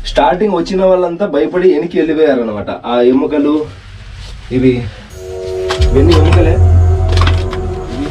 Starting వచ్చిన వాళ్ళంతా భయపడి వెనక్కి వెళ్ళిపోయారు అనమాట ఆ ఎముకలు ఇవి ఇవన్నీ ఎముకలే ఇవి.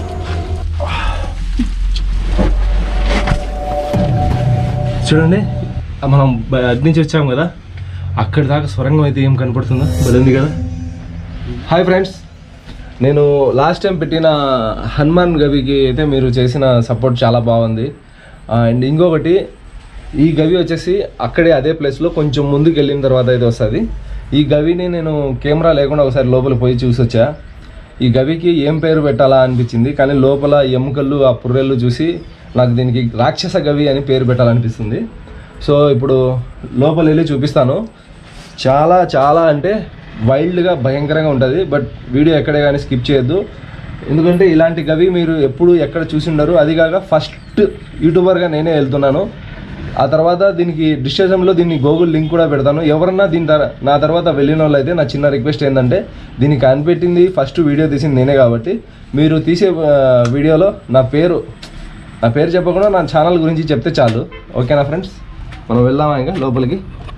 చూడండి ఆ మనం బ- అటు నుంచి వచ్చాము కదా అక్కడి దాకా సొరంగం అయితే ఏం కనపడుతుందో బలింది కదా హాయ్ ఫ్రెండ్స్ నేను లాస్ట్ టైం పెట్టిన హనుమాన్ గవికి అయితే మీరు చేసిన సపోర్ట్ చాలా బాగుంది అండ్ ఇంకొకటి ఈ గవి వచ్చేసి అక్కడే అదే ప్లేస్లో కొంచెం ముందుకు వెళ్ళిన తర్వాత అయితే వస్తుంది ఈ గవిని నేను కెమెరా లేకుండా ఒకసారి లోపల పోయి చూసి వచ్చా ఈ గవికి ఏం పేరు పెట్టాలా అనిపించింది కానీ లోపల ఎముకలు ఆ పుర్రెలు చూసి నాకు దీనికి రాక్షస గవి అని పేరు పెట్టాలనిపిస్తుంది సో ఇప్పుడు లోపల వెళ్ళి చూపిస్తాను చాలా చాలా అంటే వైల్డ్గా భయంకరంగా ఉంటుంది బట్ వీడియో ఎక్కడే కానీ స్కిప్ చేయొద్దు ఎందుకంటే ఇలాంటి గవి మీరు ఎప్పుడు ఎక్కడ చూసి ఉండరు అది కాక ఫస్ట్ యూట్యూబర్గా నేనే వెళ్తున్నాను ఆ తర్వాత దీనికి డిస్క్రిప్షన్లో దీన్ని గూగుల్ లింక్ కూడా పెడతాను ఎవరన్నా దీని తర నా తర్వాత వెళ్ళిన వాళ్ళు అయితే నా చిన్న రిక్వెస్ట్ ఏంటంటే దీనికి కనిపెట్టింది ఫస్ట్ వీడియో తీసింది నేనే కాబట్టి మీరు తీసే ఆ, వీడియోలో నా పేరు నా పేరు చెప్పకుండా నా ఛానల్ గురించి చెప్తే చాలు ఓకేనా ఫ్రెండ్స్ మనం వెళ్దామా ఇంకా లోపలికి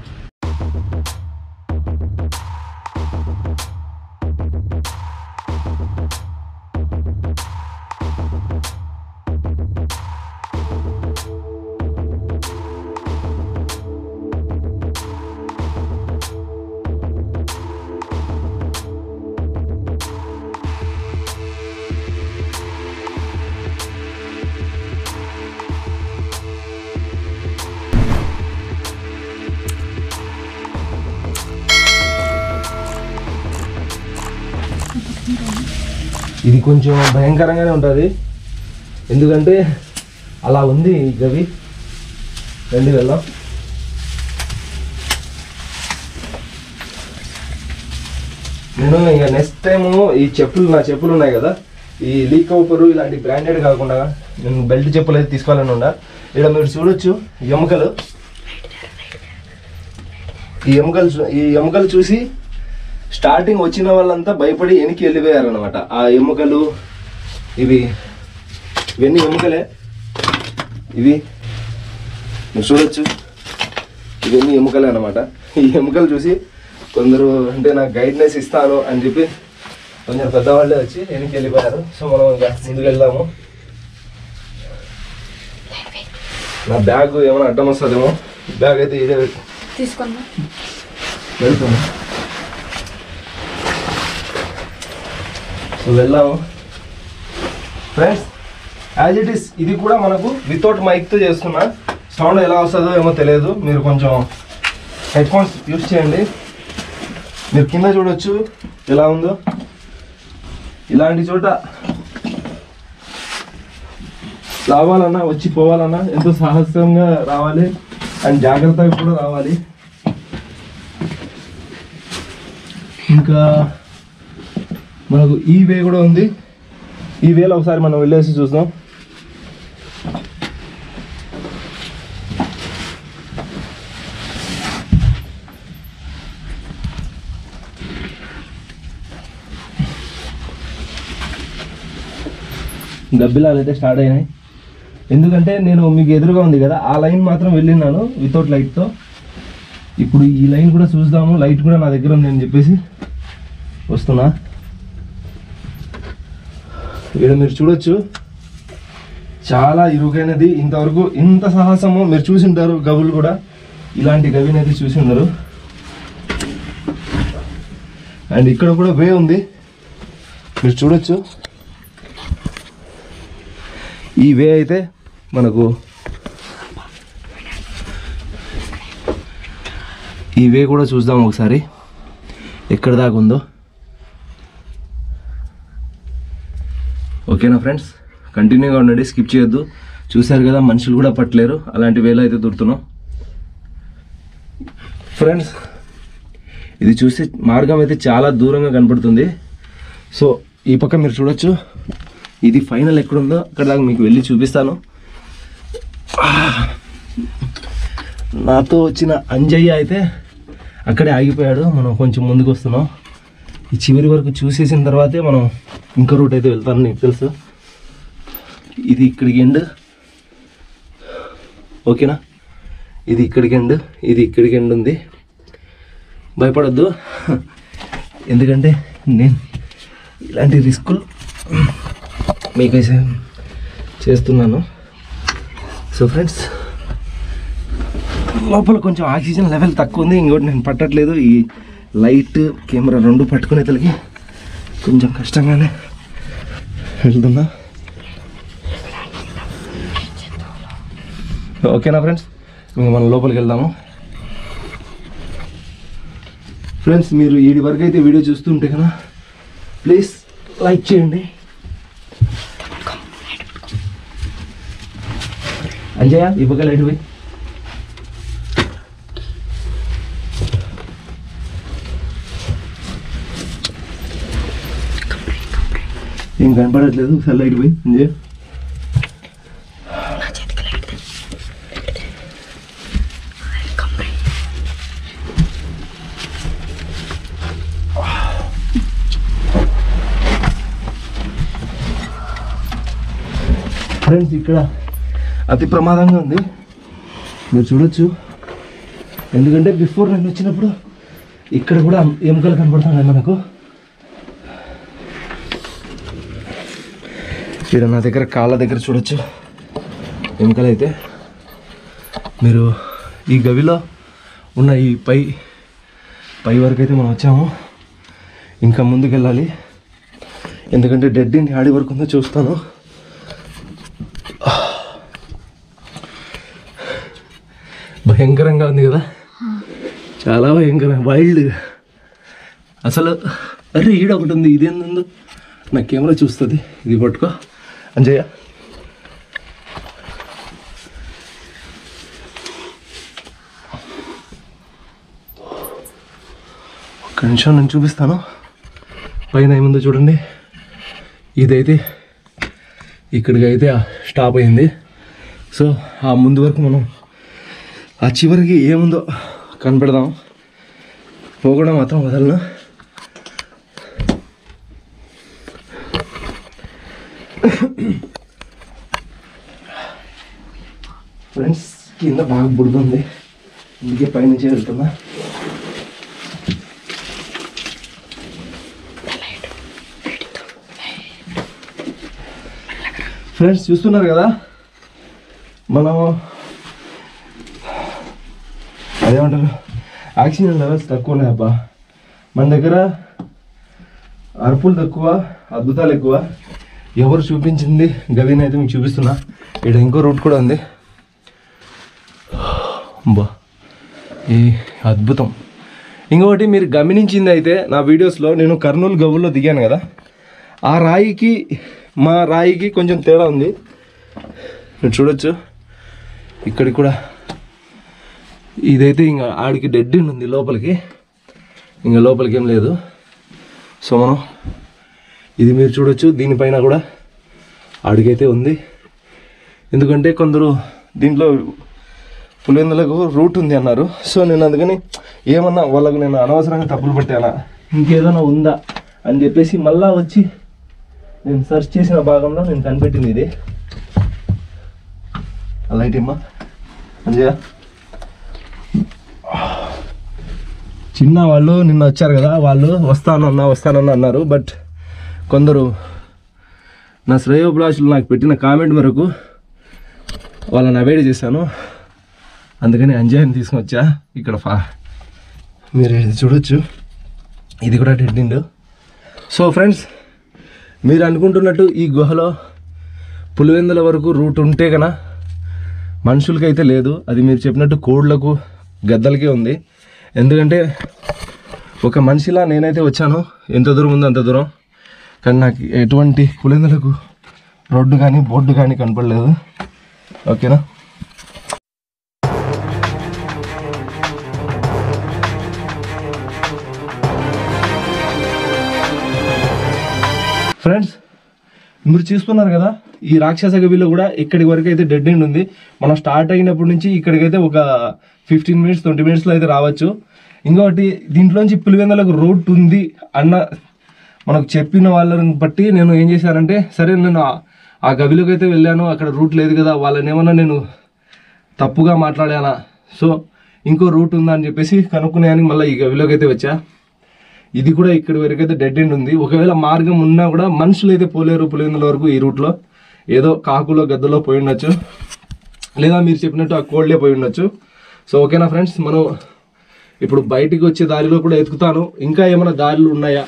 ఇది కొంచెం భయంకరంగానే ఉంటుంది ఎందుకంటే అలా ఉంది ఈ గవి రండి వెళ్దాం నేను ఇక నెక్స్ట్ టైము ఈ చెప్పులు నా చెప్పులు ఉన్నాయి కదా ఈ లీక్ అవుపరు ఇలాంటి బ్రాండెడ్ కాకుండా నేను బెల్ట్ చెప్పులు అయితే తీసుకోవాలని ఉండా ఇక్కడ మీరు చూడొచ్చు ఎముకలు ఈ ఎముకలు చూ- ఈ ఎముకలు చూసి స్టార్టింగ్ వచ్చిన వాళ్ళంతా భయపడి వెనక్కి వెళ్ళిపోయారు అనమాట ఆ ఎముకలు ఇవి ఇవన్నీ ఎముకలే ఇవి మీరు చూడొచ్చు ఇవన్నీ ఎముకలే అనమాట ఈ ఎముకలు చూసి కొందరు అంటే నాకు గైడ్నెస్ ఇస్తాను అని చెప్పి కొంచెం పెద్దవాళ్ళే వచ్చి వెనక్కి వెళ్ళిపోయారు సో మనం ఇంకా ముందుకు వెళ్దాము నా బ్యాగ్ ఏమైనా అడ్డం వస్తుందేమో బ్యాగ్ అయితే ఇదే తీసుకున్నా వెళ్తాము సో వెళ్దాము ఫ్రెండ్స్ యాజ్ ఇట్ ఈస్ ఇది కూడా మనకు వితౌట్ మైక్తో చేస్తున్నా సౌండ్ ఎలా వస్తుందో ఏమో తెలియదు మీరు కొంచెం హెడ్ ఫోన్స్ యూస్ చేయండి మీరు కింద చూడొచ్చు ఎలా ఉందో ఇలాంటి చోట రావాలన్నా వచ్చి పోవాలన్నా ఎంతో సాహసంగా రావాలి అండ్ జాగ్రత్తగా కూడా రావాలి ఇంకా మనకు ఈ వే కూడా ఉంది ఈ వేలో ఒకసారి మనం వెళ్ళేసి చూద్దాం గబ్బిలాలు అయితే స్టార్ట్ అయినాయి ఎందుకంటే నేను మీకు ఎదురుగా ఉంది కదా ఆ లైన్ మాత్రం వెళ్ళినాను వితౌట్ లైట్తో ఇప్పుడు ఈ లైన్ కూడా చూద్దాము లైట్ కూడా నా దగ్గర ఉంది అని చెప్పేసి వస్తున్నా ఇక్కడ మీరు చూడొచ్చు చాలా ఇరుకైనది ఇంతవరకు ఇంత సాహసము మీరు చూసింటారు గవులు కూడా ఇలాంటి గవిని అయితే చూసి ఉండరు అండ్ ఇక్కడ కూడా వే ఉంది మీరు చూడొచ్చు ఈ వే అయితే మనకు ఈ వే కూడా చూద్దాం ఒకసారి ఎక్కడ దాకా ఉందో ఓకేనా ఫ్రెండ్స్ కంటిన్యూగా ఉండండి స్కిప్ చేయొద్దు చూశారు కదా మనుషులు కూడా పట్టలేరు అలాంటి వేలో అయితే దొరుకుతున్నాం ఫ్రెండ్స్ ఇది చూస్తే మార్గం అయితే చాలా దూరంగా కనపడుతుంది సో ఈ పక్క మీరు చూడొచ్చు ఇది ఫైనల్ ఎక్కడుందో అక్కడ దాకా మీకు వెళ్ళి చూపిస్తాను ఆ! నాతో వచ్చిన అంజయ్య అయితే అక్కడే ఆగిపోయాడు మనం కొంచెం ముందుకు వస్తున్నాం ఈ చివరి వరకు చూసేసిన తర్వాతే మనం ఇంకో రూట్ అయితే వెళ్తాను నీకు తెలుసు ఇది ఇక్కడికి ఎండ్ ఓకేనా ఇది ఇక్కడికి ఎండ్ ఇది ఇక్కడికి ఎండ్ ఉంది భయపడొద్దు ఎందుకంటే నేను ఇలాంటి రిస్కులు మీకైతే చేస్తున్నాను సో ఫ్రెండ్స్ లోపల కొంచెం ఆక్సిజన్ లెవెల్ తక్కువ ఉంది ఇంకోటి నేను పట్టట్లేదు ఈ లైట్ కెమెరా రెండు పట్టుకునే తలకి కొంచెం కష్టంగానే వెళ్తున్నా ఓకేనా ఫ్రెండ్స్ ఇంకా మనం లోపలికి వెళ్దాము ఫ్రెండ్స్ మీరు ఈడి వరకు అయితే వీడియో చూస్తుంటే కదా ప్లీజ్ లైక్ చేయండి అంజయ్య ఈ పక్క లైట్ పోయి ఏం కనపడట్లేదు ఒకసారి లైట్ పోయి అంజయ్య ఫ్రెండ్స్ ఇక్కడ అతి ప్రమాదంగా ఉంది మీరు చూడొచ్చు ఎందుకంటే బిఫోర్ నేను వచ్చినప్పుడు ఇక్కడ కూడా ఎముకలు కనపడుతున్నాయి మనకు ఇక్కడ నా దగ్గర కాళ్ళ దగ్గర చూడొచ్చు ఎముకలు అయితే మీరు ఈ గవిలో ఉన్న ఈ పై పై వరకు అయితే మనం వచ్చాము ఇంకా ముందుకు వెళ్ళాలి ఎందుకంటే డెడ్ ఇంటి ఆడి వరకు ఉందో చూస్తాను భయంకరంగా ఉంది కదా చాలా భయంకరం వైల్డ్ అసలు అరే ఈడ ఒకటి ఉంది ఇదేందో నా కెమెరా చూస్తుంది ఇది పట్టుకో అంజయ్య ఒక్క నిమిషం నేను చూపిస్తాను పైన ఏముందో చూడండి ఇదైతే ఇక్కడికి అయితే స్టాప్ అయింది సో ఆ ముందు వరకు మనం ఆ చివరికి ఏముందో కనిపెడదాం పోగడం మాత్రం వదలను ఫ్రెండ్స్ కింద బాగా బుడుతుంది అందుకే పైనుంచి వెళ్తున్నా ఫ్రెండ్స్ చూస్తున్నారు కదా మనం అదేమంటారు ఆక్సిజన్ లెవెల్స్ తక్కువ ఉన్నాయి అబ్బా మన దగ్గర అరుపులు తక్కువ అద్భుతాలు ఎక్కువ ఎవరు చూపించింది గవిని అయితే మీకు చూపిస్తున్నా ఇక్కడ ఇంకో రూట్ కూడా ఉంది బా ఈ అద్భుతం ఇంకొకటి మీరు గమనించింది అయితే నా వీడియోస్లో నేను కర్నూలు గవ్వుల్లో దిగాను కదా ఆ రాయికి మా రాయికి కొంచెం తేడా ఉంది మీరు చూడొచ్చు ఇక్కడికి కూడా ఇదైతే ఇంకా ఆడికి డెడ్ ఉంది లోపలికి ఇంకా లోపలికి ఏం లేదు సో మనం ఇది మీరు చూడొచ్చు దీనిపైన కూడా ఆడికైతే ఉంది ఎందుకంటే కొందరు దీంట్లో పులివెందులకు రూట్ ఉంది అన్నారు సో నేను అందుకని ఏమన్నా వాళ్ళకు నేను అనవసరంగా తప్పులు పట్టానా ఇంకేదైనా ఉందా అని చెప్పేసి మళ్ళా వచ్చి నేను సెర్చ్ చేసిన భాగంలో నేను కనిపెట్టింది ఇది లైట్ ఇమ్మా అంజయ్య చిన్న వాళ్ళు నిన్న వచ్చారు కదా వాళ్ళు వస్తానన్నా వస్తానన్నా అన్నారు బట్ కొందరు నా శ్రేయోభిలాషులు నాకు పెట్టిన కామెంట్ మేరకు వాళ్ళని అవాయిడ్ చేశాను అందుకని అంజయ్యని తీసుకొచ్చా ఇక్కడ ఫా మీరు ఇది చూడొచ్చు ఇది కూడా డెడ్డిండు సో ఫ్రెండ్స్ మీరు అనుకుంటున్నట్టు ఈ గుహలో పులివెందుల వరకు రూట్ ఉంటే కన మనుషులకైతే లేదు అది మీరు చెప్పినట్టు కోళ్ళకు గద్దలకే ఉంది ఎందుకంటే ఒక మనిషిలా నేనైతే వచ్చాను ఎంత దూరం ఉందో అంత దూరం కానీ నాకు ఎటువంటి పులివెందులకు రోడ్డు కానీ బోర్డు కానీ కనపడలేదు ఓకేనా ఫ్రెండ్స్ మీరు చూస్తున్నారు కదా ఈ రాక్షస గవిలో కూడా ఇక్కడి వరకు అయితే డెడ్ ఎండ్ ఉంది మనం స్టార్ట్ అయినప్పటి నుంచి ఇక్కడికైతే ఒక ఫిఫ్టీన్ మినిట్స్ ట్వంటీ మినిట్స్లో అయితే రావచ్చు ఇంకొకటి దీంట్లోంచి పులివెందులకు రోడ్ ఉంది అన్న మనకు చెప్పిన వాళ్ళని బట్టి నేను ఏం చేశానంటే సరే నేను ఆ- ఆ గవిలోకి అయితే వెళ్ళాను అక్కడ రూట్ లేదు కదా వాళ్ళని ఏమన్నా నేను తప్పుగా మాట్లాడానా సో ఇంకో రూట్ ఉందా అని చెప్పేసి కనుక్కునేదానికి మళ్ళీ ఈ గవిలోకి అయితే వచ్చా ఇది కూడా ఇక్కడి వరకు అయితే డెడ్ ఎండ్ ఉంది ఒకవేళ మార్గం ఉన్నా కూడా మనుషులు అయితే పోలేరు పులివెందుల వరకు ఈ రూట్లో ఏదో కాకులో గద్దలో పోయి ఉండొచ్చు లేదా మీరు చెప్పినట్టు ఆ కోల్డే పోయి ఉండొచ్చు సో ఓకేనా ఫ్రెండ్స్ మనం ఇప్పుడు బయటికి వచ్చే దారిలో కూడా ఎతుకుతాను ఇంకా ఏమైనా దారులు ఉన్నాయా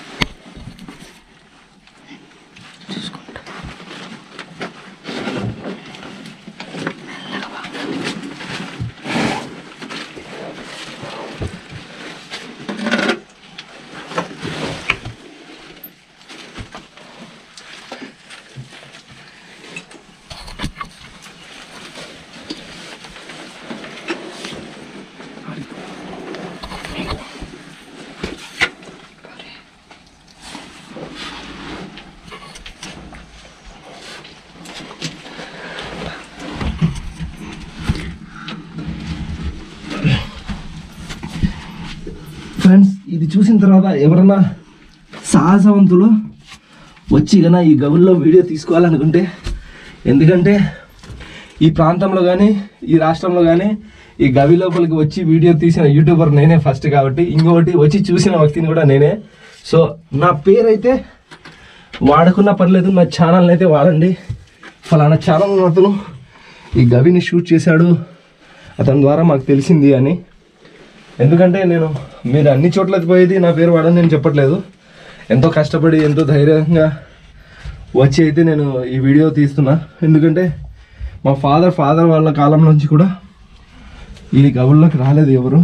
ఫ్రెండ్స్ ఇది చూసిన తర్వాత ఎవరన్నా సాహసవంతులు వచ్చి కన్నా ఈ గవుల్లో వీడియో తీసుకోవాలనుకుంటే ఎందుకంటే ఈ ప్రాంతంలో కానీ ఈ రాష్ట్రంలో కానీ ఈ గవి లోపలికి వచ్చి వీడియో తీసిన యూట్యూబర్ నేనే ఫస్ట్ కాబట్టి ఇంకొకటి వచ్చి చూసిన వ్యక్తిని కూడా నేనే సో నా పేరైతే వాడకున్నా పర్లేదు నా ఛానల్ని అయితే వాడండి ఫలానా ఛానల్ అతను ఈ గవిని షూట్ చేశాడు అతని ద్వారా మాకు తెలిసింది అని ఎందుకంటే నేను మీరు అన్ని చోట్లకి పోయేది నా పేరు వాడని నేను చెప్పట్లేదు ఎంతో కష్టపడి ఎంతో ధైర్యంగా వచ్చి అయితే నేను ఈ వీడియో తీస్తున్నా ఎందుకంటే మా ఫాదర్ ఫాదర్ వాళ్ళ కాలం నుంచి కూడా ఈ గవుల్లోకి రాలేదు ఎవరు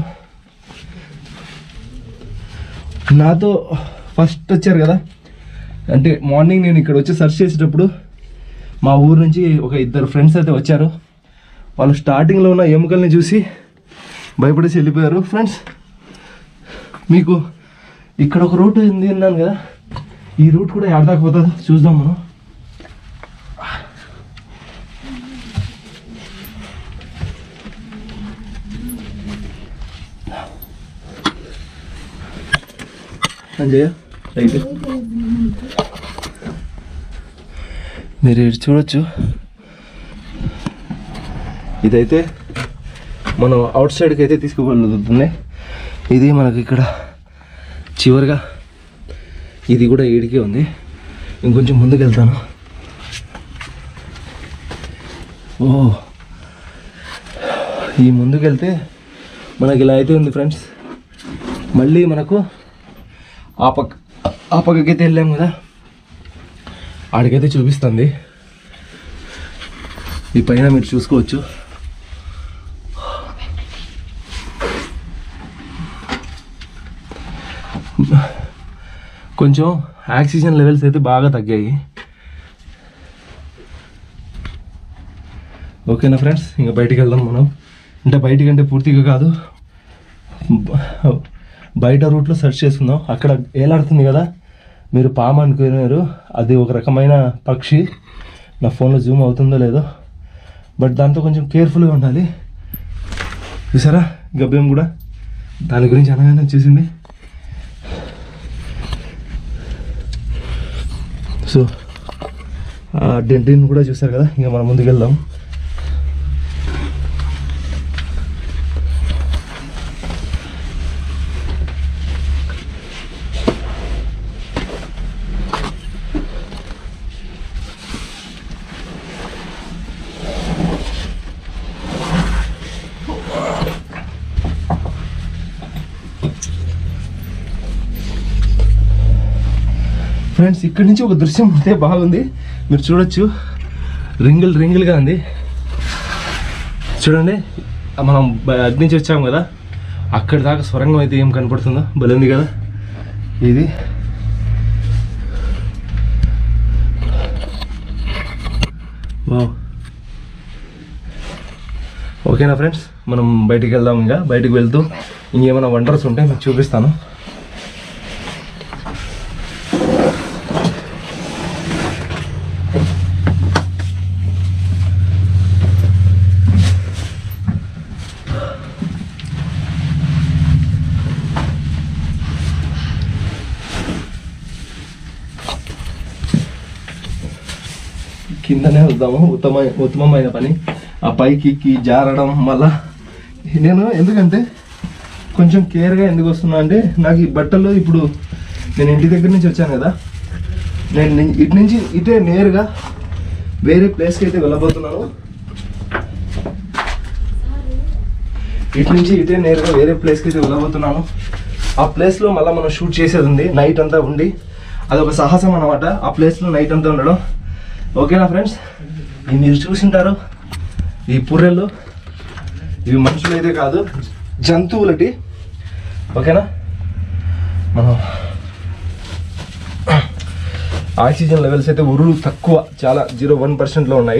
నాతో ఫస్ట్ వచ్చారు కదా అంటే మార్నింగ్ నేను ఇక్కడ వచ్చి సెర్చ్ చేసేటప్పుడు మా ఊరు నుంచి ఒక ఇద్దరు ఫ్రెండ్స్ అయితే వచ్చారు వాళ్ళు స్టార్టింగ్లో ఉన్న ఎముకల్ని చూసి భయపడేసి వెళ్ళిపోయారు ఫ్రెండ్స్ మీకు ఇక్కడ ఒక రూట్ ఉంది అన్నాను కదా ఈ రూట్ కూడా ఎడదాకా పోతుందో చూద్దాం మనం అంజయ్య రైట్ మీరు ఇటు చూడొచ్చు ఇదైతే మనం అవుట్ సైడ్కి అయితే తీసుకువెళ్తుంది ఇది మనకి ఇక్కడ చివరిగా ఇది కూడా ఏడికే ఉంది ఇంకొంచెం ముందుకు వెళ్తాను ఓ ఈ ముందుకు వెళ్తే మనకి ఇలా అయితే ఉంది ఫ్రెండ్స్ మళ్ళీ మనకు ఆ పక్క ఆ పక్కకైతే వెళ్ళాం కదా ఆడికైతే చూపిస్తుంది ఈ పైన మీరు చూసుకోవచ్చు కొంచెం ఆక్సిజన్ లెవెల్స్ అయితే బాగా తగ్గాయి ఓకేనా ఫ్రెండ్స్ ఇంకా బయటికి వెళ్దాం మనం అంటే బయటికి అంటే పూర్తిగా కాదు బ- బయట రూట్లో సెర్చ్ చేసుకుందాం అక్కడ ఏలాడుతుంది కదా మీరు పాము అనుకున్నారు అది ఒక రకమైన పక్షి నా ఫోన్లో జూమ్ అవుతుందో లేదో బట్ దాంతో కొంచెం కేర్ఫుల్గా ఉండాలి చూసారా గబ్బెం కూడా దాని గురించి అనగానే చూసింది సో ఆ డెంటిన్ కూడా చూసారు కదా ఇంకా మనం ముందుకు వెళ్దాం ఫ్రెండ్స్ ఇక్కడి నుంచి ఒక దృశ్యం అయితే బాగుంది మీరు చూడొచ్చు రింగిల్ రింగిల్గా ఉంది చూడండి ఆ మనం బ- అటు నుంచి వచ్చాం కదా అక్కడి దాకా సొరంగం అయితే ఏం కనపడుతుందో బలింది కదా ఇది వావ్. ఓకేనా ఫ్రెండ్స్ మనం బయటికి వెళ్దాం ఇంకా బయటికి వెళ్తూ ఇంకేమైనా వండర్స్ ఉంటే మీకు చూపిస్తాను కిందనే వద్దాము ఉత్తమ ఉత్తమమైన పని ఆ పైకి ఎక్కి జారడం మళ్ళా నేను ఎందుకంటే కొంచెం కేర్గా ఎందుకు వస్తున్నా అంటే నాకు ఈ బట్టలు ఇప్పుడు నేను ఇంటి దగ్గర నుంచి వచ్చాను కదా నేను ని- ఇటు నుంచి ఇటే నేరుగా వేరే ప్లేస్కి అయితే వెళ్ళబోతున్నాను ఇటు నుంచి ఇటే నేరుగా వేరే ప్లేస్కి అయితే వెళ్ళబోతున్నాను ఆ ప్లేస్లో మళ్ళీ మనం షూట్ చేసేది ఉంది నైట్ అంతా ఉండి అదొక సాహసం అన్నమాట ఆ ప్లేస్లో నైట్ అంతా ఉండడం ఓకేనా ఫ్రెండ్స్ ఇవి మీరు చూసింటారు ఈ పుర్రెలు ఇవి మనుషులు అయితే కాదు జంతువులటి ఓకేనా మనం ఆక్సిజన్ లెవెల్స్ అయితే ఉరులు తక్కువ చాలా జీరో వన్ పర్సెంట్లో ఉన్నాయి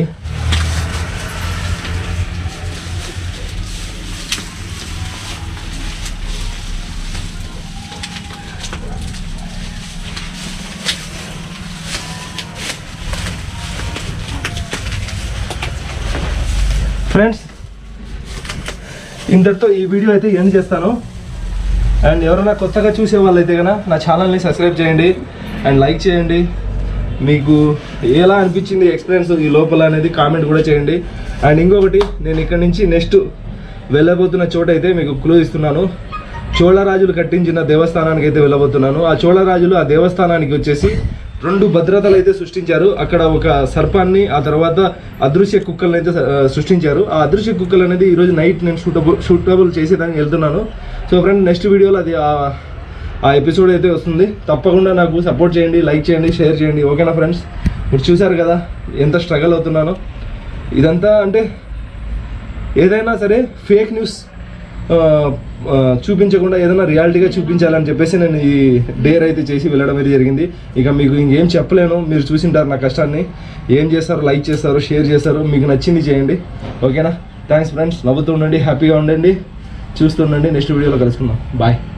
ఫ్రెండ్స్ ఇంతటితో ఈ వీడియో అయితే ఎండ్ చేస్తాను అండ్ ఎవరైనా కొత్తగా చూసే వాళ్ళైతే కనుక నా ఛానల్ని సబ్స్క్రైబ్ చేయండి అండ్ లైక్ చేయండి మీకు ఎలా అనిపించింది ఎక్స్పీరియన్స్ ఈ లోపల అనేది కామెంట్ కూడా చేయండి అండ్ ఇంకొకటి నేను ఇక్కడ నుంచి నెక్స్ట్ వెళ్ళబోతున్న చోట అయితే మీకు క్లూ ఇస్తున్నాను చోళరాజులు కట్టించిన దేవస్థానానికి అయితే వెళ్ళబోతున్నాను ఆ చోళరాజులు ఆ దేవస్థానానికి వచ్చేసి రెండు భద్రతలు అయితే సృష్టించారు అక్కడ ఒక సర్పాన్ని ఆ తర్వాత అదృశ్య కుక్కలను అయితే ఆ, సృష్టించారు ఆ అదృశ్య కుక్కలు అనేది ఈరోజు నైట్ నేను షూటబుల్ షూటబుల్ చేసేదానికి వెళ్తున్నాను సో ఫ్రెండ్ నెక్స్ట్ వీడియోలో అది ఆ- ఆ ఎపిసోడ్ అయితే వస్తుంది తప్పకుండా నాకు సపోర్ట్ చేయండి లైక్ చేయండి షేర్ చేయండి ఓకేనా ఫ్రెండ్స్ మీరు చూసారు కదా ఎంత స్ట్రగల్ అవుతున్నానో ఇదంతా అంటే ఏదైనా సరే ఫేక్ న్యూస్ ఆ, ఆ, చూపించకుండా ఏదైనా రియాలిటీగా చూపించాలని చెప్పేసి నేను ఈ డేర్ అయితే చేసి వెళ్ళడం అయితే జరిగింది ఇక మీకు ఇంకేం చెప్పలేను మీరు చూసింటారు నా కష్టాన్ని ఏం చేస్తారు లైక్ చేస్తారు షేర్ చేస్తారు మీకు నచ్చింది చేయండి ఓకేనా థ్యాంక్స్ ఫ్రెండ్స్ నవ్వుతూ ఉండండి హ్యాపీగా ఉండండి చూస్తుండండి నెక్స్ట్ వీడియోలో కలుసుకుందాం బాయ్